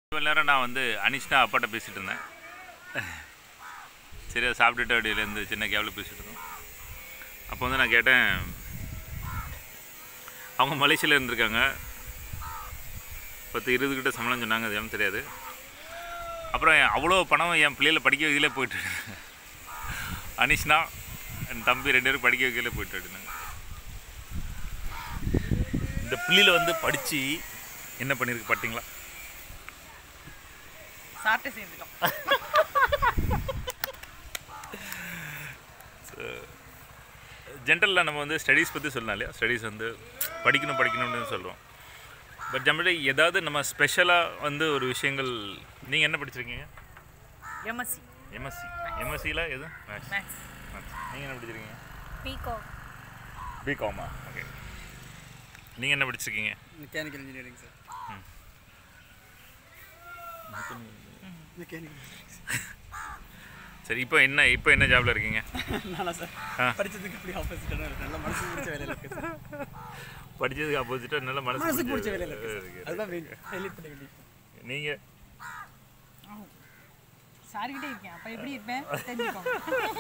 இவ்வளோ நேரம் நான் வந்து அனிஷ்னா அப்பாட்ட பேசிகிட்டு இருந்தேன் சரியா சாப்பிட்டுட்டு அப்படியிலேருந்து சின்ன கேபில் பேசிகிட்டு இருந்தோம் அப்போ வந்து நான் கேட்டேன் அவங்க மலேசியாவில் இருந்திருக்காங்க பத்து இருபது கிட்ட சம்பளம் சொன்னாங்க அது எனக்கு தெரியாது அப்புறம் அவ்வளோ பணம் என் பிள்ளைகளை படிக்க வைக்கல போயிட்டு அனிஷ்னா என் தம்பி ரெண்டு பேரும் படிக்க வைக்கல போயிட்டு இருந்தாங்க இந்த பிள்ளையில வந்து படித்து என்ன பண்ணியிருக்கு பார்த்தீங்களா சாப்பிட்டு சேர்ந்துட்டோம் ஜென்ரலில் நம்ம வந்து ஸ்டடீஸ் பற்றி சொல்லலாம் இல்லையா ஸ்டடீஸ் வந்து படிக்கணும் படிக்கணும்னு சொல்கிறோம் பட் ஜென்ரலி ஏதாவது நம்ம ஸ்பெஷலாக வந்து ஒரு விஷயங்கள் நீங்கள் என்ன படிச்சிருக்கீங்க எம்எஸ்சி எம்எஸ்சி எம்எஸ்சியில் எது மேக்ஸ் மேக்ஸ் நீங்கள் என்ன படிச்சிருக்கீங்க பிகோ பிகாமா ஓகே நீங்கள் என்ன படிச்சிருக்கீங்க மெக்கானிக்கல் இன்ஜினியரிங் சார் மெக்கானிக்கல் சரி இப்போ என்ன இப்போ என்ன ஜாபில் இருக்கீங்க நானா சார் ஆ. படிச்சதுக்கு அப்படி ஆப்போசிட்டான இருக்கு நல்ல மனசுக்கு பிடிச்ச வேலையில் இருக்கு சார் படித்ததுக்கு ஆப்போசிட்டாக நல்ல மனசு மனசுக்கு பிடிச்ச வேலையில் இருக்கு இருக்கு. சார் அதுதான் மெயின் ஹைலைட் பண்ண வேண்டியது நீங்கள் சார்கிட்டே இருக்கேன் அப்போ எப்படி இருப்பேன் தெரிஞ்சுக்கோங்க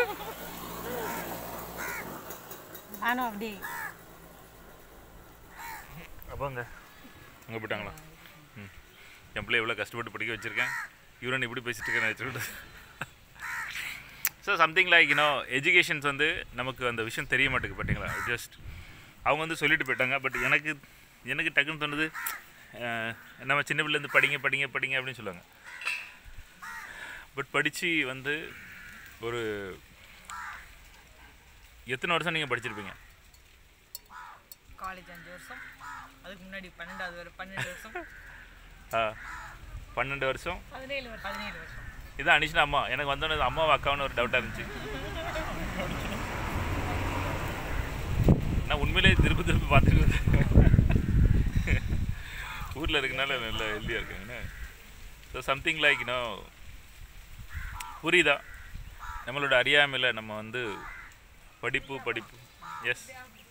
நானும் அப்படியே அப்போங்க அங்கே போயிட்டாங்களா ம் என் பிள்ளை எவ்வளோ கஷ்டப்பட்டு படிக்க வச்சுருக்கேன் இவரன் இப்படி பேசிட்டு இருக்கேன்னு சொல்லிட்டு so something like you know educations வந்து நமக்கு அந்த விஷயம் தெரிய மாட்டேங்குது பார்த்தீங்களா ஜஸ்ட் அவங்க வந்து சொல்லிட்டு போயிட்டாங்க பட் எனக்கு எனக்கு டக்குன்னு தோணுது அஹ், நம்ம சின்ன பிள்ளைலேருந்து படிங்க படிங்க படிங்க அப்படின்னு சொல்லுவாங்க பட் படித்து வந்து ஒரு எத்தனை வருஷம் நீங்கள் படிச்சிருப்பீங்க காலேஜ் அஞ்சு வருஷம் அதுக்கு முன்னாடி பன்னெண்டாவது வரை பன்னெண்டு வருஷம் ஆ, பன்னெண்டு வருஷம் பதினேழு வருஷம் பதினேழு வருஷம் இதான் அனிஷனா அம்மா எனக்கு வந்தோடனே அம்மாவை அக்காவுன்னு ஒரு டவுட்டாக இருந்துச்சு நான் உண்மையிலே திருப்பி திருப்பி பார்த்துட்டு ஊரில் இருக்கனால நல்லா ஹெல்த்தியாக இருக்காங்க ஸோ சம்திங் லைக் நோ புரியுதா நம்மளோட அறியாமையில் நம்ம வந்து படிப்பு படிப்பு எஸ்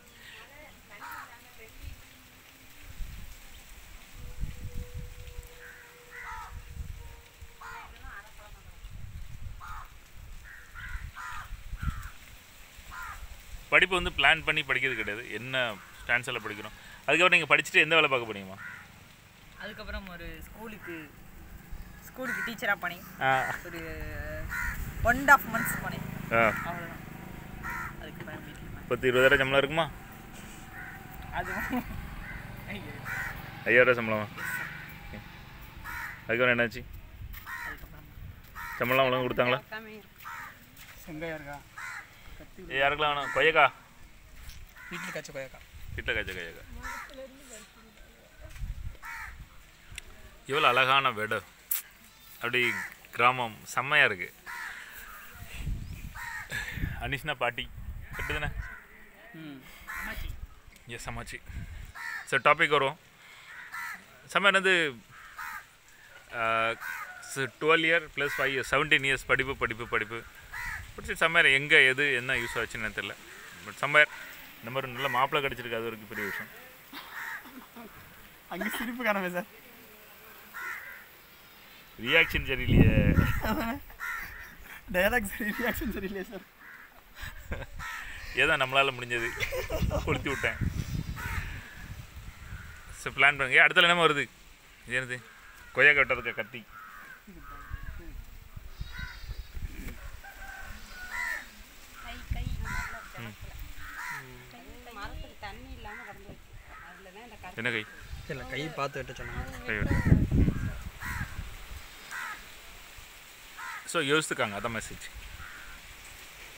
படிப்பு வந்து பிளான் பண்ணி படிக்கிறது கிடையாது என்ன ஸ்டான்ஸில் படிக்கணும் அதுக்கப்புறம் நீங்கள் படிச்சுட்டு எந்த வேலை பார்க்க போறீங்கம்மா அதுக்கப்புறம் ஒரு ஸ்கூலுக்கு ஸ்கூலுக்கு டீச்சராக போனேன் ஆ ஒரு ஒன் அண்ட் ஆஃப் மந்த்ஸ் போனேன் ஆ அவ்வளோதான் அதுக்கப்புறம் வீட்டில் பத்து இருபதாயிரம் சம்பளம் இருக்குமா அதுவும் ஐயோ ஐயாயிரம் சம்பளமா Okay. அதுக்கப்புறம் என்னாச்சு அதுக்கப்புறம் சம்பளம் ஒழுங்கு கொடுத்தாங்களா செங்காயா இருக்கா கத்தி ஏய், யாருக்கெல்லாம் வேணும் கொய்யக்கா வீட்டில் காய்ச்ச கொய்யாக்கா வீட்டில் காய்ச்ச கொய்யக்கா இவ்வளோ அழகான வீடு அப்படி கிராமம் செம்மையாக இருக்குது அனிஷ்னா பாட்டி கரெக்டு தானே ம் அம்மாச்சி எஸ் அம்மாச்சி சார் டாபிக் வரும் செம்ம வந்து twelve year plus five years seventeen years படிப்பு படிப்பு படிப்பு படிச்சு சம்மர் எங்கே எது என்ன யூஸ் ஆச்சுன்னு தெரியல பட் சம்மர் இந்த மாதிரி நல்ல மாப்பிள்ளை கிடச்சிருக்கு அது வரைக்கும் பெரிய விஷயம் அங்கே சிரிப்பு காணவே சார் ரியாக்ஷன் சரியில்லையே டயலாக் சரி ரியாக்ஷன் சரியில்லையே சார் ஏதோ நம்மளால் முடிஞ்சது கொளுத்தி விட்டேன் ஸோ பிளான் பண்ணுங்க அடுத்த என்னமா வருது இது என்னது கொய்யா கட்டுறதுக்கு கத்தி கை கை மரத்துக்கு தண்ணி இல்லாமல் கடந்து அதில் தான் இந்த கரை என்ன கை இல்லை கை பார்த்து வெட்ட சொன்னாங்க கை ஸோ யோசித்துக்காங்க அதான் மெசேஜ்